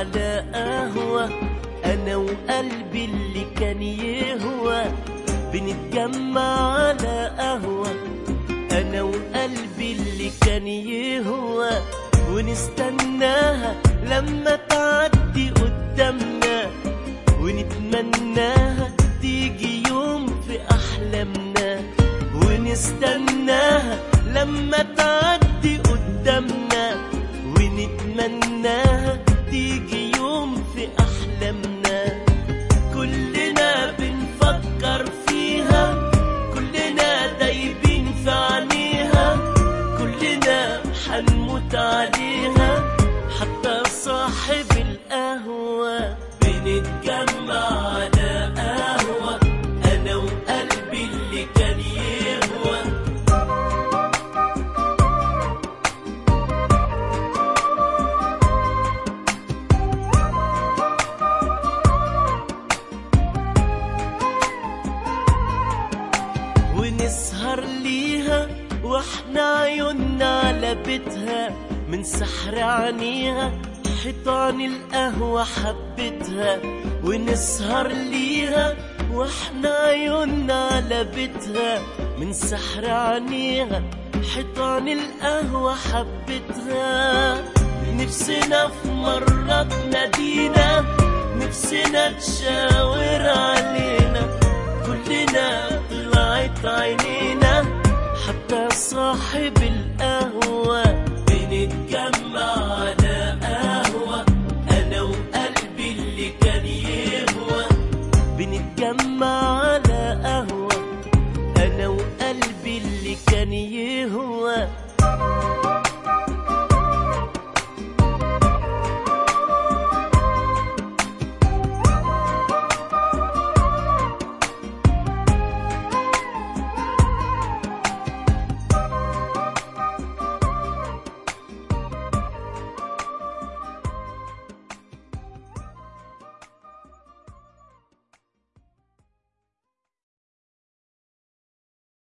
على قهوة أنا وقلبي اللي كان يهوى بنتجمع على قهوة أنا وقلبي اللي كان يهوى ونستناها لما تعدي قدامنا ونتمناها تيجي يوم في أحلامنا ونستناها لما تعدي قدامنا ونتمناها تيجي يوم في أحلامنا كلنا بنفكر فيها كلنا دايبين في عينيها كلنا حنموت عليها حتى صاحب القهوة بنتجمع على قهوة أنا وقلبي اللي كان يهوى ونسهر ليها واحنا عيوننا على بيتها من سحر عينيها حيطان القهوة حبتها ونسهر ليها واحنا عيوننا على بيتها من سحر عينيها حيطان القهوة حبتها نفسنا في مرة تنادينا نفسنا تشاور علينا كلنا طلعت عينينا